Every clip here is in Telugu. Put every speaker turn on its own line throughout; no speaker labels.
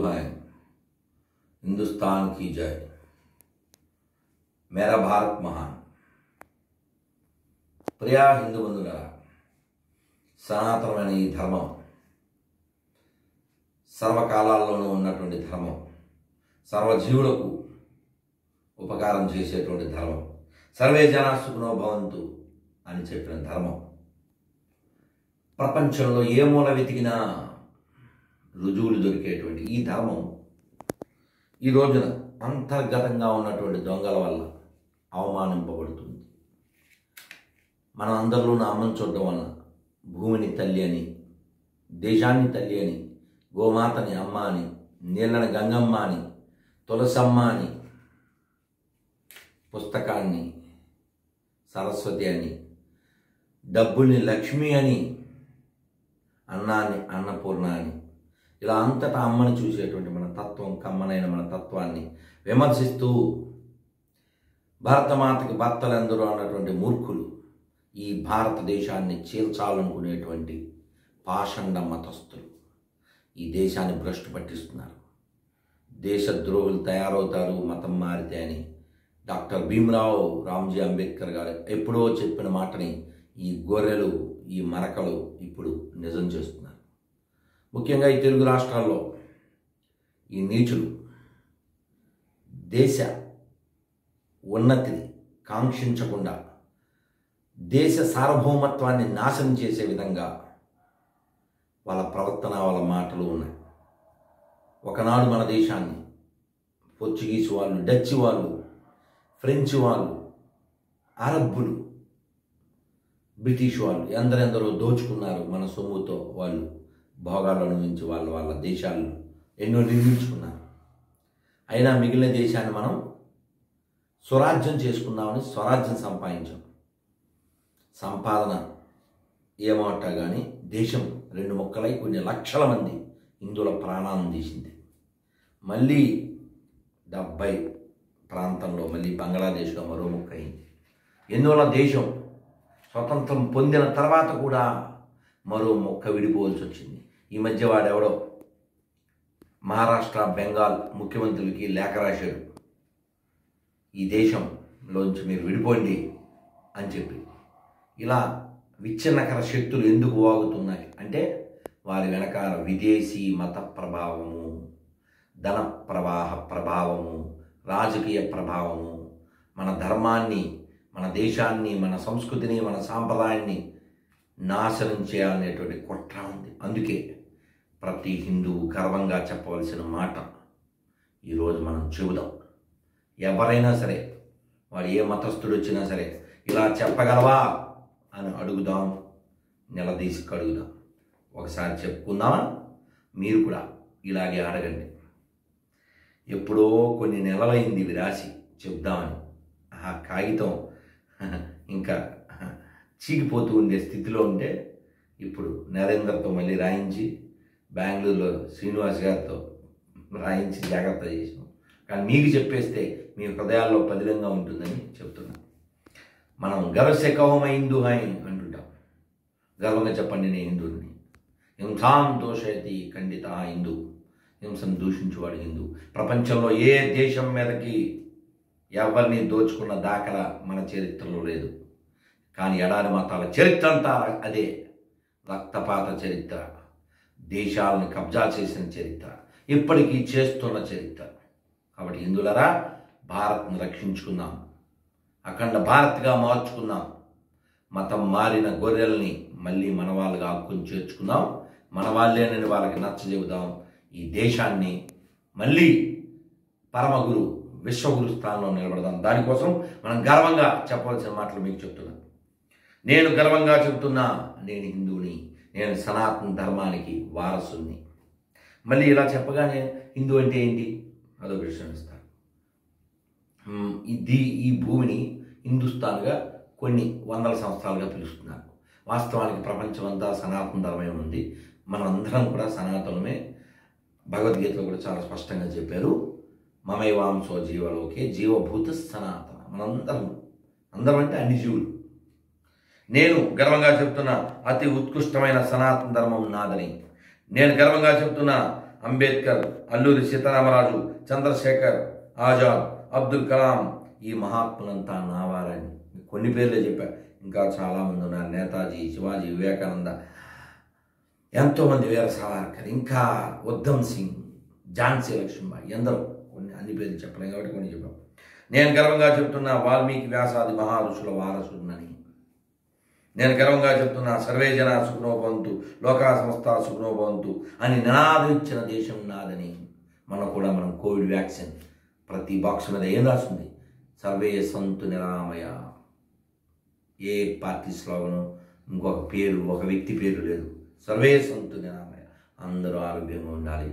है हिंदुस्तान की जय मेरा भारत महान ప్రియా హిందూ బంధువులారా సనాతనమైన ఈ ధర్మం సర్వకాలాల్లోనూ ఉన్నటువంటి ధర్మం సర్వజీవులకు ఉపకారం చేసేటువంటి ధర్మం సర్వే జనా సుఖనో భవంతు అని చెప్పిన ధర్మం ప్రపంచంలో ఏ మూల వెతికినా రుజువులు దొరికేటువంటి ఈ ధర్మం ఈ రోజున అంతర్గతంగా ఉన్నటువంటి దొంగల వల్ల అవమానింపబడుతుంది మనం అందరిలోనూ అమ్మని చూడడం వలన భూమిని తల్లి అని దేశాన్ని తల్లి అని గోమాతని అమ్మ అని నీళ్ళని గంగమ్మ అని తులసమ్మ అని పుస్తకాన్ని సరస్వతి అని డబ్బుల్ని లక్ష్మి అని అన్నాన్ని అన్నపూర్ణ అని ఇలా అంతటా అమ్మని చూసేటువంటి మన తత్వం కమ్మనైన మన తత్వాన్ని విమర్శిస్తూ భరతమాతకి భర్తలందరూ అన్నటువంటి మూర్ఖులు ఈ భారతదేశాన్ని చీల్చాలనుకునేటువంటి పాషండ మతస్థులు ఈ దేశాన్ని భ్రష్టు పట్టిస్తున్నారు దేశద్రోహులు తయారవుతారు మతం మారితే అని డాక్టర్ భీమ్రావ్ రామ్జీ అంబేద్కర్ గారు ఎప్పుడో చెప్పిన మాటని ఈ గొర్రెలు ఈ మరకలు ఇప్పుడు నిజం చేస్తున్నారు ముఖ్యంగా ఈ తెలుగు రాష్ట్రాల్లో ఈ నీచులు దేశ ఉన్నతిని కాంక్షించకుండా దేశ సార్వభౌమత్వాన్ని నాశనం చేసే విధంగా వాళ్ళ ప్రవర్తన వాళ్ళ మాటలు ఉన్నాయి ఒకనాడు మన దేశాన్ని పోర్చుగీస్ వాళ్ళు డచ్ వాళ్ళు ఫ్రెంచ్ వాళ్ళు అరబ్బులు బ్రిటిష్ వాళ్ళు ఎందరెందరో దోచుకున్నారు మన సొమ్ముతో వాళ్ళు భోగాలను మించి వాళ్ళ వాళ్ళ దేశాలను ఎన్నో నిర్మించుకున్నారు అయినా మిగిలిన దేశాన్ని మనం స్వరాజ్యం చేసుకుందామని స్వరాజ్యం సంపాదించాం సంపాదన ఏమాట కానీ దేశం రెండు మొక్కలై కొన్ని లక్షల మంది హిందువుల ప్రాణాలను తీసింది మళ్ళీ డెబ్బై ప్రాంతంలో మళ్ళీ బంగ్లాదేశ్లో మరో మొక్క అయింది ఎందువల్ల దేశం స్వతంత్రం పొందిన తర్వాత కూడా మరో మొక్క విడిపోవాల్సి వచ్చింది ఈ మధ్య వాడెవడో మహారాష్ట్ర బెంగాల్ ముఖ్యమంత్రులకి లేఖ రాశాడు ఈ దేశంలోంచి మీరు విడిపోండి అని చెప్పి ఇలా విచ్ఛిన్నకర శక్తులు ఎందుకు వాగుతున్నాయి అంటే వారి వెనకాల విదేశీ మత ప్రభావము ధన ప్రవాహ ప్రభావము రాజకీయ ప్రభావము మన ధర్మాన్ని మన దేశాన్ని మన సంస్కృతిని మన సాంప్రదాయాన్ని నాశనం చేయాలనేటువంటి కుట్ర ఉంది అందుకే ప్రతి హిందువు గర్వంగా చెప్పవలసిన మాట ఈరోజు మనం చెబుదాం ఎవరైనా సరే వాడు ఏ మతస్థుడు వచ్చినా సరే ఇలా చెప్పగలవా అని అడుగుదాం నిలదీసి అడుగుదాం ఒకసారి చెప్పుకుందామా మీరు కూడా ఇలాగే అడగండి ఎప్పుడో కొన్ని నెలలైంది ఇవి రాసి చెప్దామని ఆ కాగితం ఇంకా చీకిపోతూ ఉండే స్థితిలో ఉంటే ఇప్పుడు నరేంద్రతో మళ్ళీ రాయించి బెంగళూరులో శ్రీనివాస్ గారితో రాయించి జాగ్రత్త చేసాం కానీ మీకు చెప్పేస్తే మీ హృదయాల్లో పదిలంగా ఉంటుందని చెప్తున్నాను మనం గర్వసే కవమ హిందూ హై అంటుంటాం గర్వంగా చెప్పండి నేను హిందువుని హింసాం దోషయతి ఖండిత హిందూ హింసను దూషించువాడు హిందూ ప్రపంచంలో ఏ దేశం మీదకి ఎవరిని దోచుకున్న దాఖల మన చరిత్రలో లేదు కానీ ఎడారి మతాల చరిత్ర అంతా అదే రక్తపాత చరిత్ర దేశాలను కబ్జా చేసిన చరిత్ర ఇప్పటికీ చేస్తున్న చరిత్ర కాబట్టి హిందువులరా భారత్ను రక్షించుకుందాం అఖండ భారత్గా మార్చుకుందాం మతం మారిన గొర్రెల్ని మళ్ళీ మన వాళ్ళగా ఆక్కుని చేర్చుకుందాం మన వాళ్ళేనని వాళ్ళకి నచ్చ చెబుదాం ఈ దేశాన్ని మళ్ళీ పరమగురు విశ్వగురు స్థానంలో నిలబడదాం దానికోసం మనం గర్వంగా చెప్పవలసిన మాటలు మీకు చెప్తున్నాను నేను గర్వంగా చెబుతున్నా నేను హిందువుని నేను సనాతన ధర్మానికి వారసుని మళ్ళీ ఇలా చెప్పగానే హిందూ అంటే ఏంటి అదొక విషయం ఇస్తారు మ్, ఇది ఈ భూమిని హిందుస్థాన్గా కొన్ని వందల సంవత్సరాలుగా పిలుస్తున్నారు వాస్తవానికి ప్రపంచం అంతా సనాతన ధర్మమే ఉంది మనందరం కూడా సనాతనమే భగవద్గీతలో కూడా చాలా స్పష్టంగా చెప్పారు మమైవాంశో జీవలోకే జీవభూత సనాతన మనందరం అందరం అంటే అన్ని జీవులు నేను గర్వంగా చెప్తున్నా అతి ఉత్కృష్టమైన సనాతన ధర్మం నాదని నేను గర్వంగా చెప్తున్నా అంబేద్కర్ అల్లూరి సీతారామరాజు చంద్రశేఖర్ ఆజాద్ అబ్దుల్ కలాం ఈ మహాత్ములంతా నావాలని కొన్ని పేర్లే చెప్పా ఇంకా చాలామంది ఉన్నారు నేతాజీ శివాజీ వివేకానంద ఎంతోమంది వీర సావర్కర్ ఇంకా ఉద్ధమ్ సింగ్ ఝాన్సీ లక్ష్మీబాయి ఎందరో కొన్ని అన్ని పేర్లు చెప్పలేం కాబట్టి కొన్ని చెప్పాం నేను గర్వంగా చెప్తున్నా వాల్మీకి వ్యాసాది మహారుషుల వారసుడినని నేను గర్వంగా చెప్తున్నా సర్వే జన సుఖనోభవంతు లోకా సంస్థ సుఖనోభవంతు అని నినాదం ఇచ్చిన దేశం నాదని మనం కూడా మనం కోవిడ్ వ్యాక్సిన్ ప్రతి బాక్స్ మీద ఏం రాస్తుంది సర్వే సంతు నిరామయ ఏ పార్టీ స్లోగను ఇంకొక పేరు ఒక వ్యక్తి పేరు లేదు సర్వే సంతు నిరామయ అందరూ ఆరోగ్యంగా ఉండాలి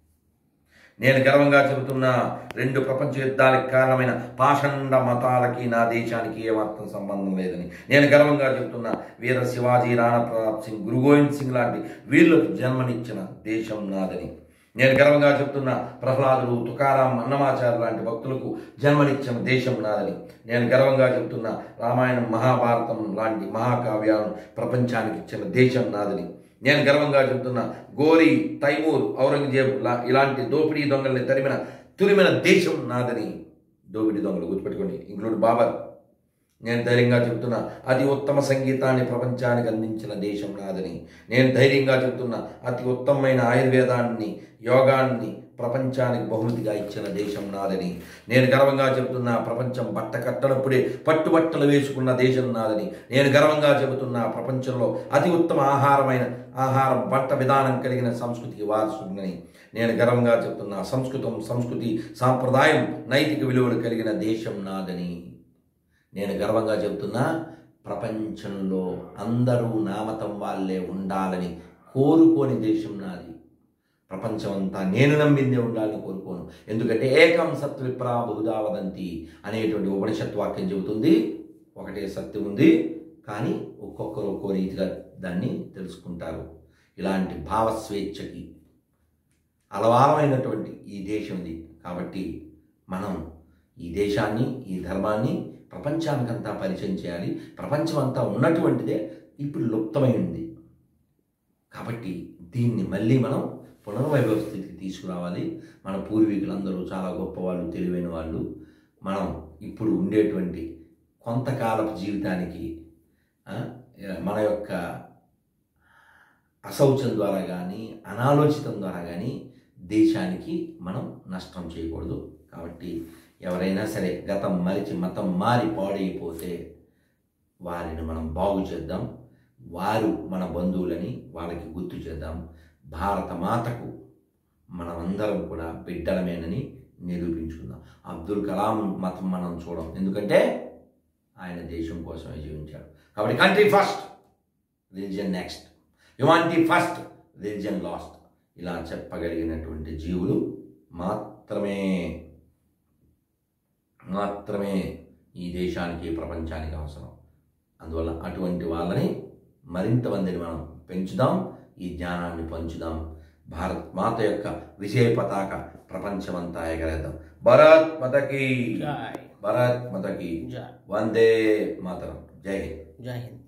నేను గర్వంగా చెబుతున్నా రెండు ప్రపంచ యుద్ధాలకు కారణమైన పాషండ మతాలకి నా దేశానికి ఏమాత్రం సంబంధం లేదని నేను గర్వంగా చెబుతున్నా వీర శివాజీ రాణా ప్రతాప్ సింగ్ గురు గోవింద్ సింగ్ లాంటి వీళ్ళకు జన్మనిచ్చిన దేశం నాదని నేను గర్వంగా చెప్తున్నా ప్రహ్లాదుడు తుకారాం అన్నమాచార్య లాంటి భక్తులకు జన్మనిచ్చిన దేశం నాదని నేను గర్వంగా చెప్తున్నా రామాయణం మహాభారతం లాంటి మహాకావ్యాలను ప్రపంచానికి ఇచ్చిన దేశం నాదని నేను గర్వంగా చెప్తున్నా గోరి తైమూర్ ఔరంగజేబ్ లా ఇలాంటి దోపిడీ దొంగల్ని తరిమిన తురిమిన దేశం నాదని దోపిడీ దొంగలు గుర్తుపెట్టుకోండి ఇంక్లూడ్ బాబర్ నేను ధైర్యంగా చెప్తున్నా అతి ఉత్తమ సంగీతాన్ని ప్రపంచానికి అందించిన దేశం నాదని నేను ధైర్యంగా చెప్తున్నా అతి ఉత్తమమైన ఆయుర్వేదాన్ని యోగాన్ని ప్రపంచానికి బహుమతిగా ఇచ్చిన దేశం నాదని నేను గర్వంగా చెబుతున్నా ప్రపంచం బట్ట కట్టనప్పుడే పట్టుబట్టలు వేసుకున్న దేశం నాదని నేను గర్వంగా చెబుతున్నా ప్రపంచంలో అతి ఉత్తమ ఆహారమైన ఆహారం బట్ట విధానం కలిగిన సంస్కృతికి వారసుడిని నేను గర్వంగా చెబుతున్నా సంస్కృతం సంస్కృతి సాంప్రదాయం నైతిక విలువలు కలిగిన దేశం నాదని నేను గర్వంగా చెబుతున్నా ప్రపంచంలో అందరూ నామతం వాళ్ళే ఉండాలని కోరుకోని దేశం నాది ప్రపంచం అంతా నేను నమ్మిందే ఉండాలని కోరుకోను ఎందుకంటే ఏకం సత్ విప్రా బహుదా వదంతి అనేటువంటి ఉపనిషత్ వాక్యం చెబుతుంది ఒకటే సత్యం ఉంది కానీ ఒక్కొక్కరు ఒక్కో రీతిగా దాన్ని తెలుసుకుంటారు ఇలాంటి భావస్వేచ్ఛకి అలవారమైనటువంటి ఈ దేశం ఇది కాబట్టి మనం ఈ దేశాన్ని ఈ ధర్మాన్ని ప్రపంచానికంతా పరిచయం చేయాలి ప్రపంచం అంతా ఉన్నటువంటిదే ఇప్పుడు లుప్తమైంది కాబట్టి దీన్ని మళ్ళీ మనం పునర్వైభవ స్థితికి తీసుకురావాలి మన పూర్వీకులందరూ చాలా గొప్పవాళ్ళు తెలివైన వాళ్ళు మనం ఇప్పుడు ఉండేటువంటి కొంతకాలపు జీవితానికి ఆ, మన యొక్క అశౌచం ద్వారా కానీ అనాలోచితం ద్వారా కానీ దేశానికి మనం నష్టం చేయకూడదు కాబట్టి ఎవరైనా సరే గతం మరిచి మతం మారి పాడైపోతే వారిని మనం బాగు చేద్దాం వారు మన బంధువులని వాళ్ళకి గుర్తు చేద్దాం భారత మాతకు మనమందరం కూడా బిడ్డలమేనని నిరూపించుకుందాం అబ్దుల్ కలాం మతం మనం చూడం ఎందుకంటే ఆయన దేశం కోసమే జీవించాడు కాబట్టి country first religion next humanity first religion last ఇలా చెప్పగలిగినటువంటి జీవులు మాత్రమే మాత్రమే ఈ దేశానికి ప్రపంచానికి అవసరం అందువల్ల అటువంటి వాళ్ళని మరింత మందిని మనం పెంచుదాం ఈ జ్ఞానాన్ని పంచుదాం భారత్ మాత యొక్క విజయ పతాక ప్రపంచమంతా ఎగరేద్దాం భరత్ మతకి
జై
భరత్ మతకి
జై
వందే మాతరం జై హింద్
జై హింద్